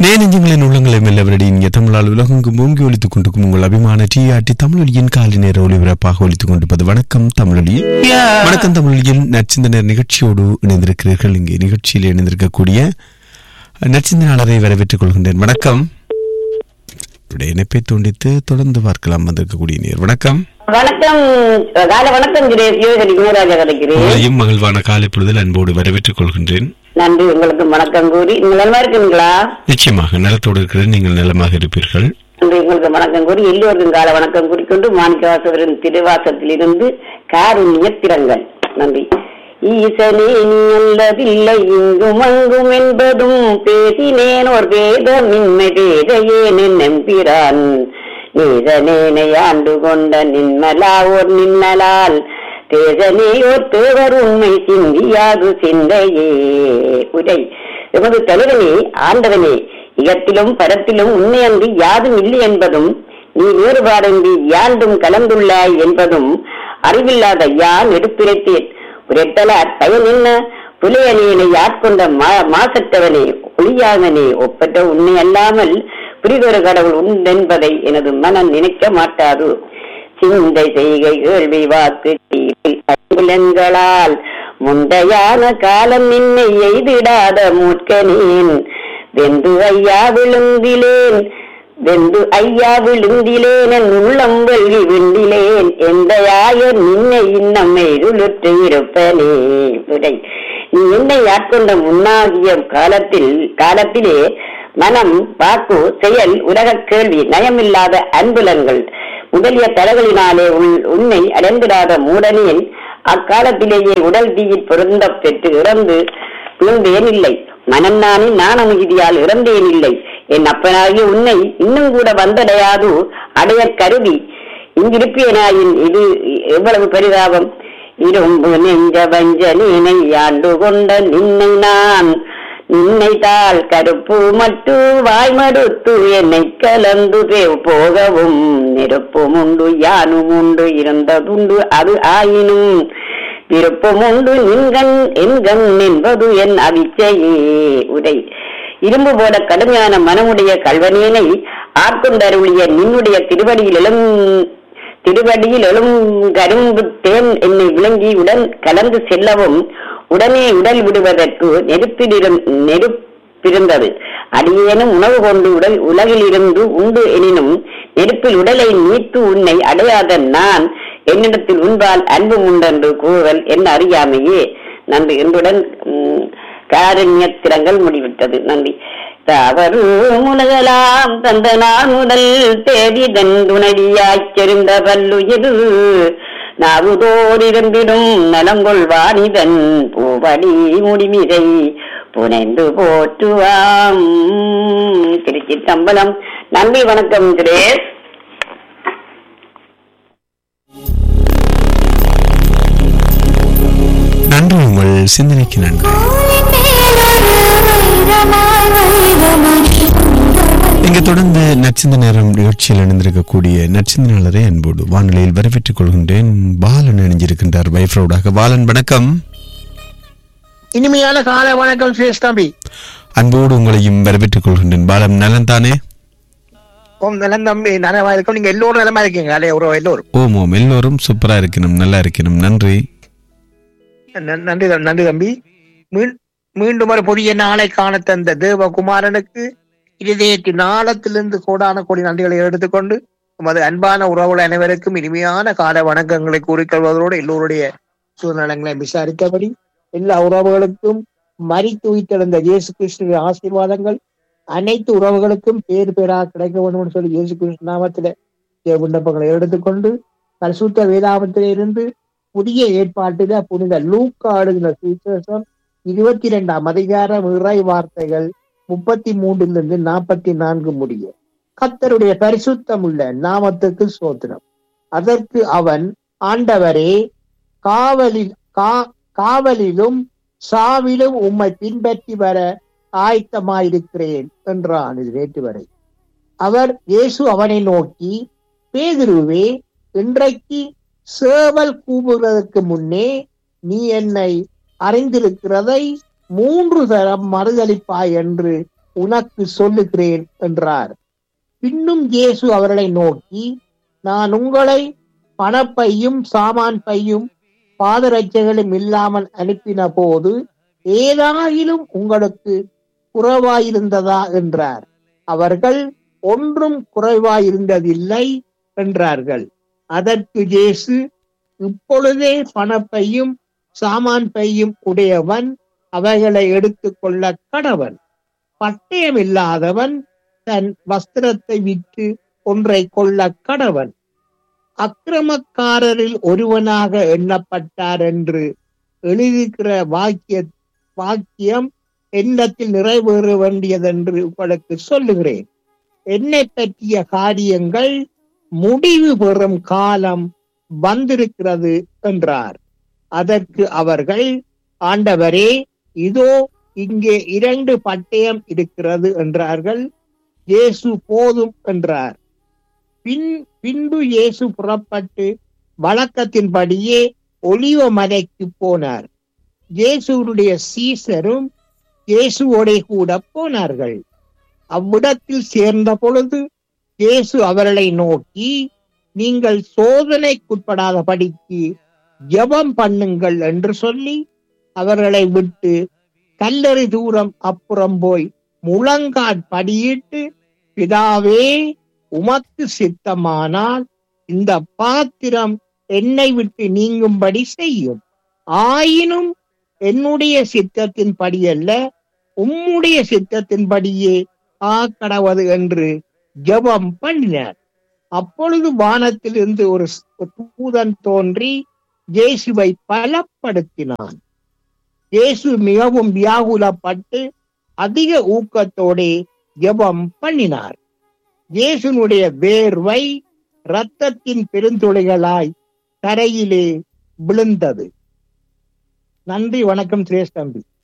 நேனஞ்சங்களின் உள்ளங்களை மெல்லவரடி இங்கே தமிழால் உலகெங்கும் ஓங்கி ஒலித்துக் கொண்டிருக்கும் உங்கள் அபிமான டிஆர்டி தமிழொலியின் காலை நேர ஒளிபரப்பாக ஒலித்துக் கொண்டிருப்பது வணக்கம் தமிழொலி வணக்கம் தமிழொலியில் நற்சிந்தனர் நிகழ்ச்சியோடு இணைந்திருக்கிறீர்கள் இங்கே நிகழ்ச்சியில் இணைந்திருக்கக்கூடிய நற்சிந்தனாளரை வரவேற்றுக் கொள்கின்றேன் வணக்கம் இவருடைய இணைப்பை துண்டித்து தொடர்ந்து பார்க்கலாம் வந்திருக்கக்கூடிய நேர் வணக்கம் வணக்கம் காலை வணக்கம் சுரேஷ் யோகரி குணராஜா கிடைக்கிறேன் உங்களையும் மகிழ்வான காலை பொழுதில் அன்போடு வரவேற்றுக் கொள்கின்றேன் நன்றி உங்களுக்கு வணக்கம் கூறி நீங்கள் நல்லா இருக்கீங்களா நிச்சயமாக நலத்தோடு இருக்கிறேன் நீங்கள் நலமாக இருப்பீர்கள் நன்றி உங்களுக்கு வணக்கம் கூறி எல்லோருக்கும் கால வணக்கம் கூறிக்கொண்டு மாணிக்கவாசகரின் திருவாசத்திலிருந்து காருண்ய திறங்கள் நன்றி ஈசனே நீ அல்லதில்லை இங்கும் அங்கும் என்பதும் பேசினேன் ஒரு பேதமின்மை பேதையேன் நம்பிரான் நீதனேனை ஆண்டு கொண்ட நின்மலா ஓர் நின்னலால் தேசனேயோர் தேவர் உண்மை சிந்தியாது சிந்தையே உரை எமது தலைவனே ஆண்டவனே இகத்திலும் பரத்திலும் உண்மை அன்றி யாதும் இல்லை என்பதும் நீ வேறுபாடின்றி யாண்டும் கலந்துள்ளாய் என்பதும் அறிவில்லாத யான் எடுத்துரைத்தேன் உரைத்தலார் பயன் என்ன புலையணியனை ஆட்கொண்ட மா மாசற்றவனே ஒளியாதனே ஒப்பற்ற உண்மை அல்லாமல் புரிதொரு கடவுள் உண்டென்பதை எனது மனம் நினைக்க மாட்டாது சிந்தை செய்கை கேள்வி வாக்கு புலன்களால் முந்தையான காலம் நின்னை எய்திடாத மூர்க்கனேன் வெந்து ஐயா விழுந்திலேன் வெந்து ஐயா விழுந்திலேன் என் உள்ளம் வெல்வி விண்டிலேன் எந்த ஆயர் நின்னை இன்னம் இருளுற்று இருப்பனே விடை நீ என்னை ஆட்கொண்ட முன்னாகிய காலத்தில் காலத்திலே மனம் வாக்கு செயல் உலக கேள்வி நயமில்லாத அன்புலன்கள் முதலிய தலகளினாலே உள்- உன்னை அடைந்திடாத மூடனில் அக்காலத்திலேயே உடல் தீயில் பொருந்த பெற்று இறந்து விழுந்தேன் இல்லை மனம் நானே நாணமிகுதியால் இறந்தேன் இல்லை என் அப்பனாகிய உன்னை இன்னும் கூட வந்தடையாது அடைய கருதி இங்கிருப்பேனாயின் இது எவ்வளவு பரிதாபம் இரும்பு நெஞ்ச வஞ்சனேனை ஆண்டு கொண்ட நின்னை நான் நின்னை தாள் கருப்பு மட்டு வாய்மடுத்து என்னை கலந்து பே- போகவும் நெருப்பும் உண்டு யானும் உண்டு இருந்ததுண்டு அது ஆயினும் விருப்பம் உண்டு நின்கண் என்கண் என்பது என் அவிச்சையே உரை இரும்பு போல கடுமையான மனமுடைய கல்வனேனை ஆட்கொண்டருளிய நின்னுடைய திருவடியில் எழும் திருவடியில் எழும் கரும்பு தேன் என்னை விளங்கி உடன் கலந்து செல்லவும் உடனே உடல் விடுவதற்கு நெருப்பிலிரும் நெருப்பிருந்தது அடியேனும் உணவு கொண்டு உடல் உலகில் இருந்து உண்டு எனினும் நெருப்பில் உடலை நீத்து உன்னை அடையாத நான் என்னிடத்தில் உண்பால் அன்பு உண்டென்று கூறல் என்ன அறியாமையே நன்றி என்றுடன் உம், காரண்யத்திரங்கள் முடிவிட்டது நன்றி தவறு முனகலாம் தந்த நான் முதல் தேடி தந்துணடியாய்ச் செறிந்த பல்லுயிர் நாவுதோடிருந்திடும் நலங்கொள்வானிதன் பூவடி முடிமிதை புனைந்து போற்றுவாம் திருச்சி தம்பலம் நன்றி வணக்கம் சுரேஷ் நன்றி உங்கள் சிந்தனைக்கு நன்றி இங்கு தொடர்ந்து நச்சிந்த நேரம் நிகழ்ச்சியில் இணைந்திருக்கக்கூடிய நச்சிந்தனாளரை அன்போடு வானொலியில் வரவேற்றுக் கொள்கின்றேன் பாலன் இணைஞ்சிருக்கின்றார் வைஃப்ரௌடாக பாலன் வணக்கம் இனிமையான காலை வணக்கம் சுரேஷ் தம்பி அன்போடு உங்களையும் வரவேற்றுக் கொள்கின்றேன் பாலம் நலன் தானே ஓம் நலம் தம்பி நலமா இருக்கும் நீங்க எல்லோரும் நலமா இருக்கீங்க அலே ஒரு எல்லோரும் ஓம் ஓம் எல்லோரும் சூப்பரா இருக்கணும் நல்லா இருக்கணும் நன்றி நன்- நன்றி தம்- நன்றி தம்பி மீண்- மீண்டும் ஒரு புதிய நாளை காண தந்த தேவகுமாரனுக்கு இருதயத்தின் ஆழத்திலிருந்து கோடான கோடி நன்றிகளை எடுத்துக்கொண்டு நமது அன்பான உறவுகள் அனைவருக்கும் இனிமையான கால வணக்கங்களை கூறிக்கொள்வதோடு எல்லோருடைய சூழ்நிலங்களை விசாரித்தபடி எல்லா உறவுகளுக்கும் மறித்து உயிர்த்தெழுந்த இயேசு கிறிஸ்துவின் ஆசீர்வாதங்கள் அனைத்து உறவுகளுக்கும் பேர் பேராக கிடைக்க வேண்டும் சொல்லி இயேசு கிறிஸ்து நாமத்தில இந்த விண்ணப்பங்களை எடுத்துக்கொண்டு பரிசுத்த வேதாமத்தில இருந்து புதிய ஏற்பாட்டில புனித லூக்கா எழுதின சுவிசேஷம் இருபத்தி ரெண்டாம் அதிகாரம் இறை வார்த்தைகள் முப்பத்தி மூன்றிலிருந்து நாற்பத்தி நான்கு முடிய கத்தருடைய பரிசுத்தமுள்ள நாமத்துக்கு சோத்திரம் அதற்கு அவன் ஆண்டவரே காவலில் கா காவலிலும் சாவிலும் உம்மை பின்பற்றி வர ஆயத்தமாயிருக்கிறேன் என்றான் இது நேற்று வரை அவர் இயேசு அவனை நோக்கி பேதுருவே இன்றைக்கு சேவல் கூவுவதற்கு முன்னே நீ என்னை அறிந்திருக்கிறதை மூன்று தரம் மறுதளிப்பாய் என்று உனக்கு சொல்லுகிறேன் என்றார் பின்னும் இயேசு அவர்களை நோக்கி நான் உங்களை பணப்பையும் சாமான் பையும் பாதரட்சைகளும் இல்லாமல் அனுப்பின போது ஏதாயிலும் உங்களுக்கு குறைவாயிருந்ததா என்றார் அவர்கள் ஒன்றும் குறைவாயிருந்ததில்லை என்றார்கள் அதற்கு இயேசு இப்பொழுதே பணப்பையும் சாமான் பையும் உடையவன் அவைகளை எடுத்துக்கொள்ள கடவன் பட்டயம் இல்லாதவன் தன் வஸ்திரத்தை விற்று ஒன்றை கொள்ள கடவன் அக்கிரமக்காரரில் ஒருவனாக எண்ணப்பட்டார் என்று எழுதியிருக்கிற வாக்கிய வாக்கியம் எண்ணத்தில் நிறைவேற வேண்டியதென்று உங்களுக்கு சொல்லுகிறேன் என்னை பற்றிய காரியங்கள் முடிவு பெறும் காலம் வந்திருக்கிறது என்றார் அதற்கு அவர்கள் ஆண்டவரே இதோ இங்கே இரண்டு பட்டயம் இருக்கிறது என்றார்கள் இயேசு போதும் என்றார் பின் பின்பு இயேசு புறப்பட்டு வழக்கத்தின்படியே ஒலிவ மலைக்கு போனார் இயேசுடைய சீசரும் இயேசுவோட கூட போனார்கள் அவ்விடத்தில் சேர்ந்த பொழுது இயேசு அவர்களை நோக்கி நீங்கள் சோதனைக்குட்படாதபடிக்கு ஜெபம் பண்ணுங்கள் என்று சொல்லி அவர்களை விட்டு கல்லறை தூரம் அப்புறம் போய் முழங்காட் படியிட்டு பிதாவே உமக்கு சித்தமானால் இந்த பாத்திரம் என்னை விட்டு நீங்கும்படி செய்யும் ஆயினும் என்னுடைய சித்தத்தின்படி அல்ல உம்முடைய சித்தத்தின்படியே ஆக்கடவது என்று ஜெபம் பண்ணினார் அப்பொழுது வானத்திலிருந்து ஒரு தூதன் தோன்றி இயேசுவை பலப்படுத்தினான் இயேசு மிகவும் வியாகுலப்பட்டு அதிக ஊக்கத்தோடே ஜெபம் பண்ணினார் இயேசுனுடைய வேர்வை இரத்தத்தின் பெருந்துளைகளாய் தரையிலே விழுந்தது நன்றி வணக்கம் சுரேஷ் தம்பி